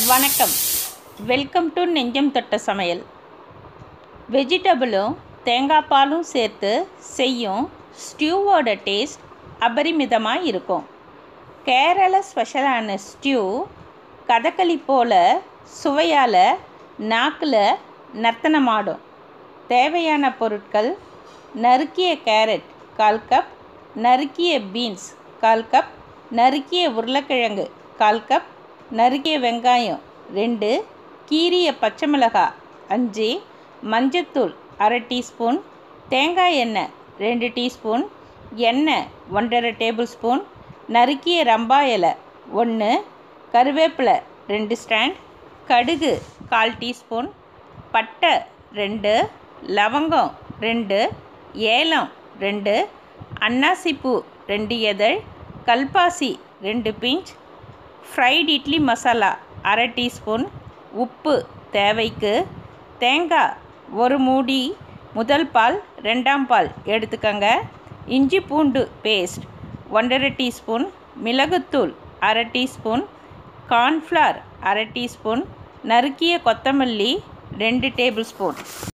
வணக்கம் welcome to நெஞ்சம் தொட்ட சமையல் வெஜிடபிளும் தேங்காய் பாலும் சேர்த்து செய்யும் ஸ்டியூவோட டேஸ்ட் அபரிமிதமாக இருக்கும் கேரள ஸ்பெஷலான ஸ்டியூ கதகளி போல சுவையால் நாக்கில் நர்த்தனமாடும் தேவையான பொருட்கள் நறுக்கிய கேரட் கால் கப் நறுக்கிய பீன்ஸ் கால் கப் நறுக்கிய உருளைக்கிழங்கு கால் கப் நறுக்கிய வெங்காயம் ரெண்டு கீரிய பச்சை மிளகாய் அஞ்சு மஞ்சத்தூள் அரை டீஸ்பூன் தேங்காய் எண்ணெய் ரெண்டு டீஸ்பூன் எண்ணெய் ஒன்றரை டேபிள் ஸ்பூன் நறுக்கிய ரம்பா இலை ஒன்று கருவேப்பிலை ரெண்டு ஸ்டாண்ட் கடுகு கால் டீஸ்பூன் பட்டை ரெண்டு லவங்கம் ரெண்டு ஏலம் ரெண்டு அன்னாசிப்பூ ரெண்டு எதழ் கல்பாசி ரெண்டு பிஞ்ச் ஃப்ரைட் இட்லி மசாலா அரை டீஸ்பூன் உப்பு தேவைக்கு தேங்காய் ஒரு மூடி முதல் பால் ரெண்டாம் பால் எடுத்துக்கோங்க இஞ்சி பூண்டு பேஸ்ட் ஒன்றரை டீஸ்பூன் மிளகுத்தூள் அரை டீஸ்பூன் கார்ன்ஃப்ளவர் அரை டீஸ்பூன் நறுக்கிய கொத்தமல்லி ரெண்டு டேபிள் ஸ்பூன்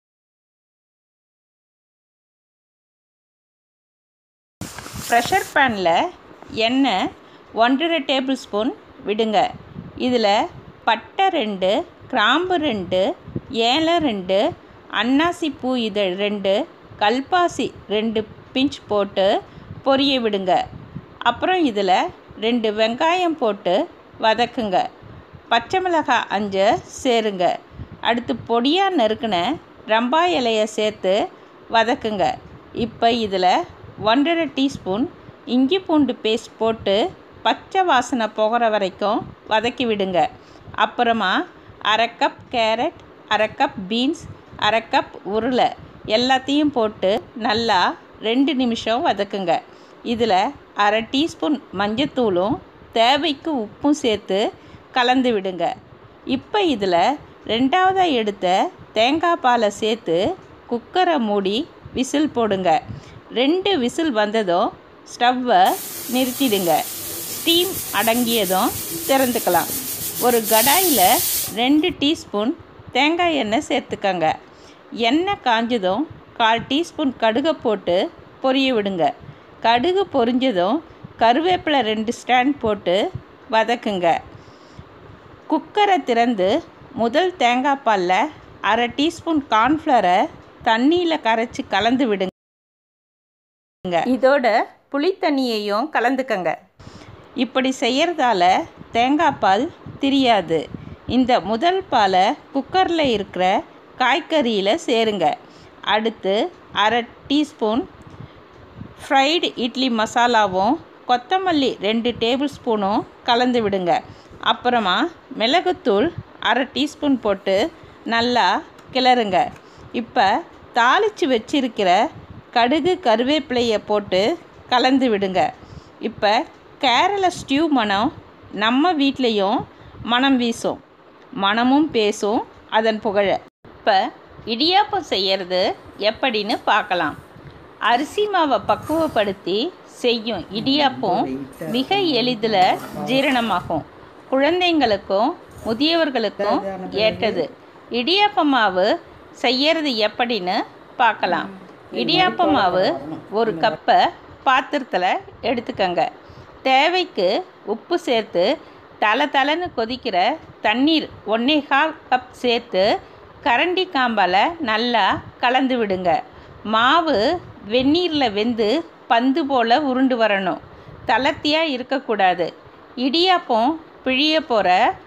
ப்ரெஷர் பேனில் எண்ணெய் ஒன்றரை டேபிள் ஸ்பூன் விடுங்க இதில் பட்டை ரெண்டு கிராம்பு ரெண்டு ஏலம் ரெண்டு அன்னாசி பூ இதழ் ரெண்டு கல்பாசி ரெண்டு பிஞ்ச் போட்டு பொரிய விடுங்க அப்புறம் இதில் ரெண்டு வெங்காயம் போட்டு வதக்குங்க பச்சை மிளகாய் அஞ்சு சேருங்க அடுத்து பொடியாக நறுக்கின ரம்பா இலையை சேர்த்து வதக்குங்க இப்போ இதில் ஒன்றரை டீஸ்பூன் இஞ்சி பூண்டு பேஸ்ட் போட்டு பச்சை வாசனை போகிற வரைக்கும் வதக்கி விடுங்க அப்புறமா அரை கப் கேரட் அரை கப் பீன்ஸ் அரை கப் உருளை எல்லாத்தையும் போட்டு நல்லா ரெண்டு நிமிஷம் வதக்குங்க இதில் அரை டீஸ்பூன் மஞ்சத்தூளும் தேவைக்கு உப்பும் சேர்த்து கலந்து விடுங்க இப்போ இதில் ரெண்டாவதாக எடுத்த தேங்காய் பாலை சேர்த்து குக்கரை மூடி விசில் போடுங்க ரெண்டு விசில் வந்ததும் ஸ்டவ்வை நிறுத்திடுங்க ஸ்டீம் அடங்கியதும் திறந்துக்கலாம் ஒரு கடாயில் ரெண்டு டீஸ்பூன் தேங்காய் எண்ணெய் சேர்த்துக்கங்க எண்ணெய் காஞ்சதும் கால் டீஸ்பூன் கடுகை போட்டு பொரிய விடுங்க கடுகு பொரிஞ்சதும் கருவேப்பிலை ரெண்டு ஸ்டாண்ட் போட்டு வதக்குங்க குக்கரை திறந்து முதல் தேங்காய் பாலில் அரை டீஸ்பூன் கார்ன்ஃப்ளவரை தண்ணியில் கரைச்சி கலந்து விடுங்க இதோட புளி தண்ணியையும் கலந்துக்கங்க இப்படி செய்கிறதால தேங்காய் பால் திரியாது இந்த முதல் பாலை குக்கரில் இருக்கிற காய்கறியில் சேருங்க அடுத்து அரை டீஸ்பூன் ஃப்ரைடு இட்லி மசாலாவும் கொத்தமல்லி ரெண்டு டேபிள் ஸ்பூனும் கலந்து விடுங்க அப்புறமா மிளகுத்தூள் அரை டீஸ்பூன் போட்டு நல்லா கிளறுங்க இப்போ தாளித்து வச்சிருக்கிற கடுகு கருவேப்பிலையை போட்டு கலந்து விடுங்க இப்போ கேரள ஸ்டியூ மனம் நம்ம வீட்லேயும் மனம் வீசும் மனமும் பேசும் அதன் புகழ இப்போ இடியாப்பம் செய்கிறது எப்படின்னு பார்க்கலாம் அரிசி மாவை பக்குவப்படுத்தி செய்யும் இடியாப்பம் மிக எளிதில் ஜீரணமாகும் குழந்தைங்களுக்கும் முதியவர்களுக்கும் ஏற்றது இடியாப்ப மாவு செய்யறது எப்படின்னு பார்க்கலாம் இடியாப்ப மாவு ஒரு கப்பை பாத்திரத்தில் எடுத்துக்கங்க தேவைக்கு உப்பு சேர்த்து தலை தலைன்னு கொதிக்கிற தண்ணீர் ஒன்றே கால் கப் சேர்த்து கரண்டி காம்பால் நல்லா கலந்து விடுங்க மாவு வெந்நீரில் வெந்து பந்து போல் உருண்டு வரணும் தளர்த்தியாக இருக்கக்கூடாது இடியாப்பம் பிழிய போகிற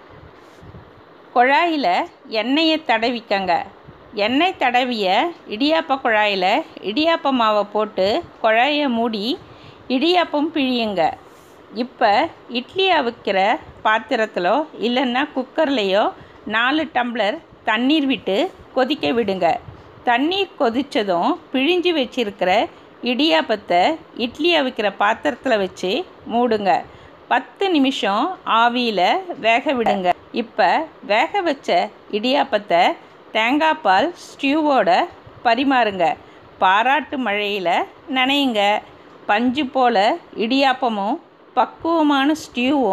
குழாயில் எண்ணெயை தடவிக்கங்க எண்ணெய் தடவிய இடியாப்ப குழாயில் இடியாப்ப மாவை போட்டு குழாயை மூடி இடியாப்பம் பிழியுங்க இப்போ இட்லி அவிக்கிற பாத்திரத்திலோ இல்லைன்னா குக்கர்லேயோ நாலு டம்ளர் தண்ணீர் விட்டு கொதிக்க விடுங்க தண்ணீர் கொதித்ததும் பிழிஞ்சு வச்சிருக்கிற இடியாப்பத்தை இட்லி அவிக்கிற பாத்திரத்தில் வச்சு மூடுங்க பத்து நிமிஷம் ஆவியில் வேக விடுங்க இப்போ வேக வச்ச இடியாப்பத்தை தேங்காய் பால் ஸ்டியூவோட பரிமாறுங்க பாராட்டு மழையில் நனையுங்க பஞ்சு போல் இடியாப்பமும் பக்குவமான ஸ்டியூவும்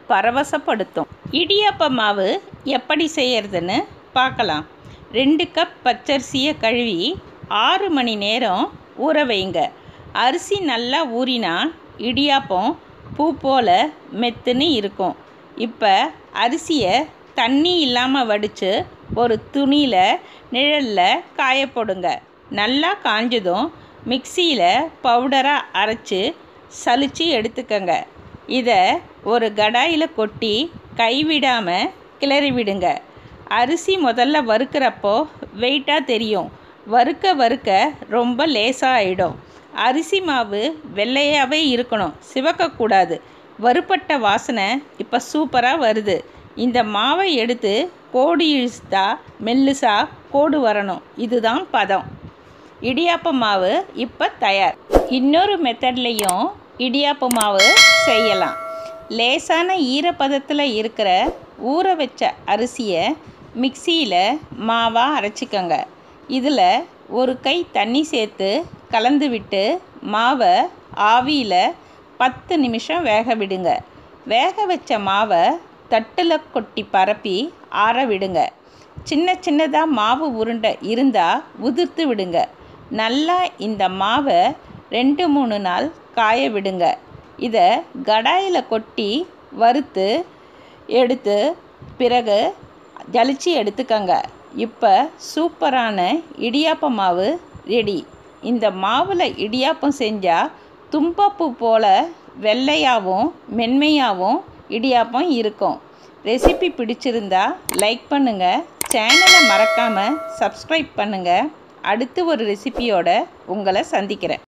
பரவசப்படுத்தும் இடியாப்ப மாவு எப்படி செய்யறதுன்னு பார்க்கலாம் ரெண்டு கப் பச்சரிசியை கழுவி ஆறு மணி நேரம் ஊற வைங்க அரிசி நல்லா ஊறினா இடியாப்பம் பூ போல் மெத்துன்னு இருக்கும் இப்போ அரிசியை தண்ணி இல்லாமல் வடித்து ஒரு துணியில் நிழலில் காய போடுங்க நல்லா காஞ்சதும் மிக்சியில் பவுடராக அரைச்சி சலிச்சு எடுத்துக்கங்க இதை ஒரு கடாயில் கொட்டி கைவிடாமல் கிளறி விடுங்க அரிசி முதல்ல வறுக்கிறப்போ வெயிட்டாக தெரியும் வறுக்க வறுக்க ரொம்ப லேசாக ஆகிடும் அரிசி மாவு வெள்ளையாகவே இருக்கணும் சிவக்கக்கூடாது வறுப்பட்ட வாசனை இப்போ சூப்பராக வருது இந்த மாவை எடுத்து கோடு இழுத்தா மெல்லுசா கோடு வரணும் இதுதான் பதம் இடியாப்ப மாவு இப்போ தயார் இன்னொரு மெத்தட்லேயும் இடியாப்ப மாவு செய்யலாம் லேசான ஈரப்பதத்தில் இருக்கிற ஊற வச்ச அரிசியை மிக்சியில் மாவாக அரைச்சிக்கோங்க இதில் ஒரு கை தண்ணி சேர்த்து கலந்து விட்டு மாவை ஆவியில் பத்து நிமிஷம் வேக விடுங்க வேக வச்ச மாவை தட்டில் கொட்டி பரப்பி ஆற விடுங்க சின்ன சின்னதாக மாவு உருண்டை இருந்தால் உதிர்த்து விடுங்க நல்லா இந்த மாவை ரெண்டு மூணு நாள் காய விடுங்க இதை கடாயில் கொட்டி வறுத்து எடுத்து பிறகு ஜலிச்சு எடுத்துக்கங்க இப்போ சூப்பரான இடியாப்ப மாவு ரெடி இந்த மாவில் இடியாப்பம் செஞ்சால் தும்பப்பூ போல் வெள்ளையாகவும் மென்மையாகவும் இடியாப்பம் இருக்கும் ரெசிபி பிடிச்சிருந்தா லைக் பண்ணுங்கள் சேனலை மறக்காமல் சப்ஸ்கிரைப் பண்ணுங்கள் அடுத்து ஒரு ரெசிபியோட உங்களை சந்திக்கிறேன்